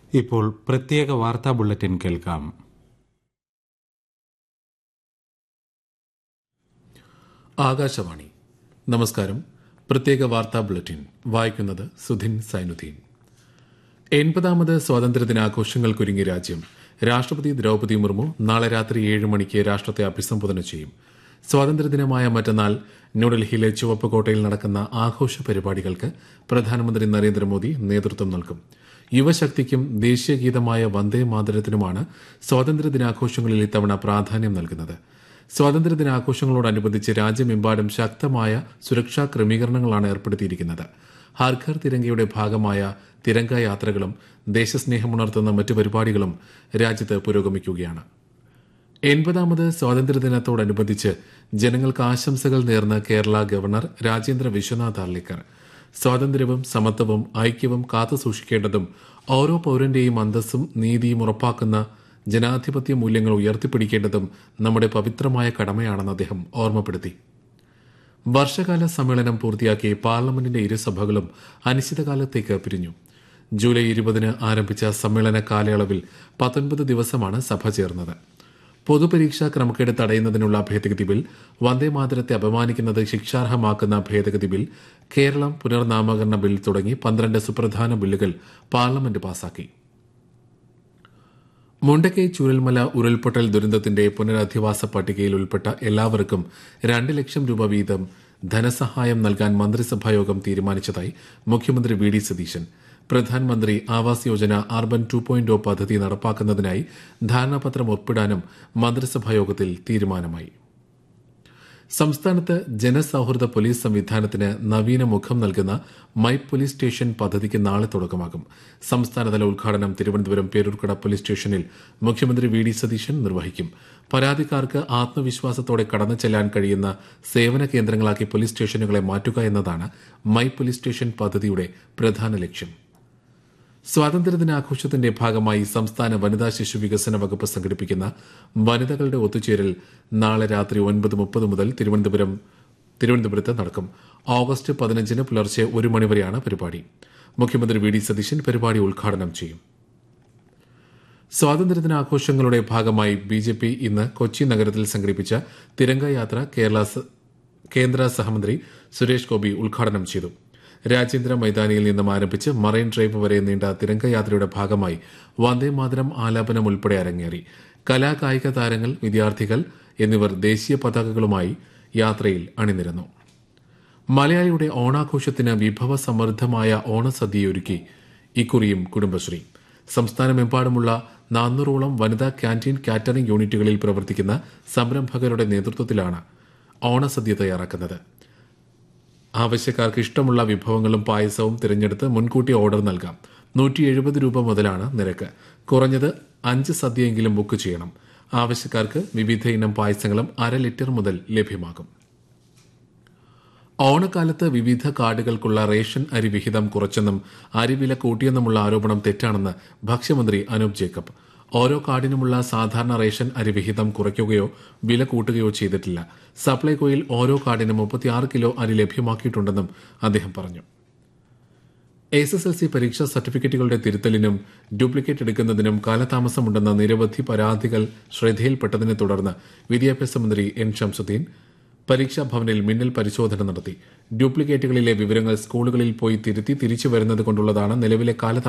ഇപ്പോൾ പ്രത്യേക വാർത്താ ബുള്ളറ്റിൻ കേൾക്കാം ആകാശവാണി നമസ്കാരം പ്രത്യേക വാർത്താ ബുള്ളറ്റിൻ വായിക്കുന്നത് സുധിൻ സൈനുദ്ദീൻ എൺപതാമത് സ്വാതന്ത്ര്യദിനാഘോഷങ്ങൾക്കൊരുങ്ങി രാജ്യം രാഷ്ട്രപതി ദ്രൌപദി മുർമു നാളെ രാത്രി ഏഴ് മണിക്ക് രാഷ്ട്രത്തെ അഭിസംബോധന ചെയ്യും സ്വാതന്ത്ര്യദിനമായ മറ്റന്നാൾ ന്യൂഡൽഹിയിലെ ചുവപ്പ് കോട്ടയിൽ നടക്കുന്ന ആഘോഷ പരിപാടികൾക്ക് പ്രധാനമന്ത്രി നരേന്ദ്രമോദി നേതൃത്വം നൽകും യുവശക്തിക്കും ദേശീയഗീതമായ വന്ദേ മാതരത്തിനുമാണ് സ്വാതന്ത്ര്യദിനാഘോഷങ്ങളിൽ ഇത്തവണ പ്രാധാന്യം നൽകുന്നത് സ്വാതന്ത്ര്യദിനാഘോഷങ്ങളോടനുബന്ധിച്ച് രാജ്യമെമ്പാടും ശക്തമായ സുരക്ഷാ ക്രമീകരണങ്ങളാണ് ഏർപ്പെടുത്തിയിരിക്കുന്നത് ഹർഘർ തിരങ്കയുടെ ഭാഗമായ തിരങ്ക യാത്രകളും ദേശസ്നേഹമുണർത്തുന്ന മറ്റു പരിപാടികളും രാജ്യത്ത് പുരോഗമിക്കുകയാണ് എൺപതാമത് സ്വാതന്ത്ര്യദിനത്തോടനുബന്ധിച്ച് ജനങ്ങൾക്ക് ആശംസകൾ നേർന്ന കേരള ഗവർണർ രാജേന്ദ്ര വിശ്വനാഥ് അർലിക്കർ സ്വാതന്ത്ര്യവും സമത്വവും ഐക്യവും കാത്തുസൂക്ഷിക്കേണ്ടതും ഓരോ പൌരന്റെയും അന്തസ്സും നീതിയും ഉറപ്പാക്കുന്ന ജനാധിപത്യ മൂല്യങ്ങൾ ഉയർത്തിപ്പിടിക്കേണ്ടതും നമ്മുടെ പവിത്രമായ കടമയാണെന്ന് അദ്ദേഹം ഓർമ്മപ്പെടുത്തി വർഷകാല സമ്മേളനം പൂർത്തിയാക്കി പാർലമെന്റിന്റെ ഇരുസഭകളും അനിശ്ചിതകാലത്തേക്ക് പിരിഞ്ഞു ജൂലൈ ഇരുപതിന് ആരംഭിച്ച സമ്മേളന കാലയളവിൽ പത്തൊൻപത് ദിവസമാണ് സഭ ചേർന്നത് പൊതുപരീക്ഷാ ക്രമക്കേട് തടയുന്നതിനുള്ള ഭേദഗതി ബിൽ വന്ദേമാതരത്തെ അപമാനിക്കുന്നത് ശിക്ഷാർഹമാക്കുന്ന ഭേദഗതി ബിൽ കേരളം പുനർനാമകരണ ബിൽ തുടങ്ങി പന്ത്രണ്ട് സുപ്രധാന ബില്ലുകൾ പാർലമെന്റ് പാസാക്കി മുണ്ടക്കൈ ചൂരൽമല ഉരുൾപൊട്ടൽ ദുരന്തത്തിന്റെ പുനരധിവാസ പട്ടികയിൽ ഉൾപ്പെട്ട എല്ലാവർക്കും രണ്ട് ലക്ഷം രൂപ വീതം ധനസഹായം നൽകാൻ മന്ത്രിസഭായോഗം തീരുമാനിച്ചതായി മുഖ്യമന്ത്രി വി ഡി സതീശൻ പ്രധാനമന്ത്രി Awas Yojana urban two point പദ്ധതി നടപ്പാക്കുന്നതിനായി ധാരണാപത്രം ഒപ്പിടാനും മന്ത്രിസഭായോഗത്തിൽ തീരുമാനമായി സംസ്ഥാനത്ത് ജനസൌഹൃദ പോലീസ് സംവിധാനത്തിന് നവീന മുഖം നൽകുന്ന മൈ പോലീസ് സ്റ്റേഷൻ പദ്ധതിക്ക് നാളെ തുടക്കമാകും സംസ്ഥാനതല ഉദ്ഘാടനം തിരുവനന്തപുരം പേരൂർക്കട പോലീസ് സ്റ്റേഷനിൽ മുഖ്യമന്ത്രി വി ഡി സതീശൻ നിർവഹിക്കും പരാതിക്കാർക്ക് ആത്മവിശ്വാസത്തോടെ കടന്നു ചെല്ലാൻ കഴിയുന്ന സേവന കേന്ദ്രങ്ങളാക്കി പോലീസ് സ്റ്റേഷനുകളെ മാറ്റുക എന്നതാണ് മൈ പോലീസ് സ്റ്റേഷൻ പദ്ധതിയുടെ പ്രധാന ലക്ഷ്യം സ്വാതന്ത്ര്യദിനാഘോഷത്തിന്റെ ഭാഗമായി സംസ്ഥാന വനിതാ ശിശു വികസന വകുപ്പ് സംഘടിപ്പിക്കുന്ന വനിതകളുടെ ഒത്തുചേരൽ നാളെ രാത്രി ഒൻപത് മുപ്പത് മുതൽ തിരുവനന്തപുരം തിരുവനന്തപുരത്ത് നടക്കും ഓഗസ്റ്റ് പതിനഞ്ചിന് പുലർച്ചെ ഒരു മണിവരെയാണ് പരിപാടി മുഖ്യമന്ത്രി വി ഡി സതീശൻ പരിപാടി ഉദ്ഘാടനം ചെയ്യും സ്വാതന്ത്ര്യദിനാഘോഷങ്ങളുടെ ഭാഗമായി ബി ജെ പി ഇന്ന് കൊച്ചി നഗരത്തിൽ സംഘടിപ്പിച്ച തിരങ്ക യാത്ര കേരള സ- കേന്ദ്ര സഹമന്ത്രി സുരേഷ് ഗോപി ഉദ്ഘാടനം ചെയ്തു രാജ്യാന്തര മൈതാനിയിൽ നിന്നും ആരംഭിച്ച് മറൈൻ ഡ്രൈവ് വരെ നീണ്ട തിരങ്കയാത്രയുടെ ഭാഗമായി വന്ദേമാതരം ആലാപനം ഉൾപ്പെടെ അരങ്ങേറി കലാകായിക താരങ്ങൾ വിദ്യാർത്ഥികൾ എന്നിവർ ദേശീയ പതാകകളുമായി യാത്രയിൽ അണിനിരന്നു മലയാളിയുടെ ഓണാഘോഷത്തിന് വിഭവസമൃദ്ധമായ ഓണസദ്യയൊരുക്കി ഇക്കുറിയും കുടുംബശ്രീ സംസ്ഥാനമെമ്പാടുമുള്ള നാനൂറോളം വനിതാ ക്യാന്റീൻ കാറ്ററിംഗ് യൂണിറ്റുകളിൽ പ്രവർത്തിക്കുന്ന സംരംഭകരുടെ നേതൃത്വത്തിലാണ് ഓണസദ്യ തയ്യാറാക്കുന്നത് ആവശ്യക്കാർക്ക് ഇഷ്ടമുള്ള വിഭവങ്ങളും പായസവും തിരഞ്ഞെടുത്ത് മുൻകൂട്ടി ഓർഡർ നൽകാം നൂറ്റി എഴുപത് രൂപ മുതലാണ് നിരക്ക് കുറഞ്ഞത് അഞ്ച് സദ്യയെങ്കിലും ബുക്ക് ചെയ്യണം ആവശ്യക്കാർക്ക് വിവിധ ഇനം പായസങ്ങളും അര ലിറ്റർ മുതൽ ലഭ്യമാകും ഓണക്കാലത്ത് വിവിധ കാർഡുകൾക്കുള്ള റേഷൻ അരി വിഹിതം കുറച്ചെന്നും അരിവില കൂട്ടിയെന്നുമുള്ള ആരോപണം തെറ്റാണെന്ന് ഭക്ഷ്യമന്ത്രി അനൂപ് ജേക്കബ് ഓരോ കാർഡിനുമുള്ള സാധാരണ റേഷൻ അരി വിഹിതം കുറയ്ക്കുകയോ വില കൂട്ടുകയോ ചെയ്തിട്ടില്ല സപ്ലൈകോയിൽ ഓരോ കാർഡിനും മുപ്പത്തിയാറ് കിലോ അരി ലഭ്യമാക്കിയിട്ടുണ്ടെന്നും അദ്ദേഹം പറഞ്ഞു എസ് എസ് എൽ സി പരീക്ഷാ സർട്ടിഫിക്കറ്റുകളുടെ തിരുത്തലിനും ഡ്യൂപ്ലിക്കേറ്റ് എടുക്കുന്നതിനും കാലതാമസമുണ്ടെന്ന നിരവധി പരാതികൾ ശ്രദ്ധയിൽപ്പെട്ടതിനെ തുടർന്ന് വിദ്യാഭ്യാസ മന്ത്രി എൻ ഷംസുദ്ദീൻ പരീക്ഷാ ഭവനിൽ മിന്നൽ പരിശോധന നടത്തി ഡ്യൂപ്ലിക്കേറ്റുകളിലെ വിവരങ്ങൾ സ്കൂളുകളിൽ പോയി തിരുത്തി തിരിച്ചു വരുന്നത് കൊണ്ടുള്ളതാണ് നിലവിലെ കാലതാമസം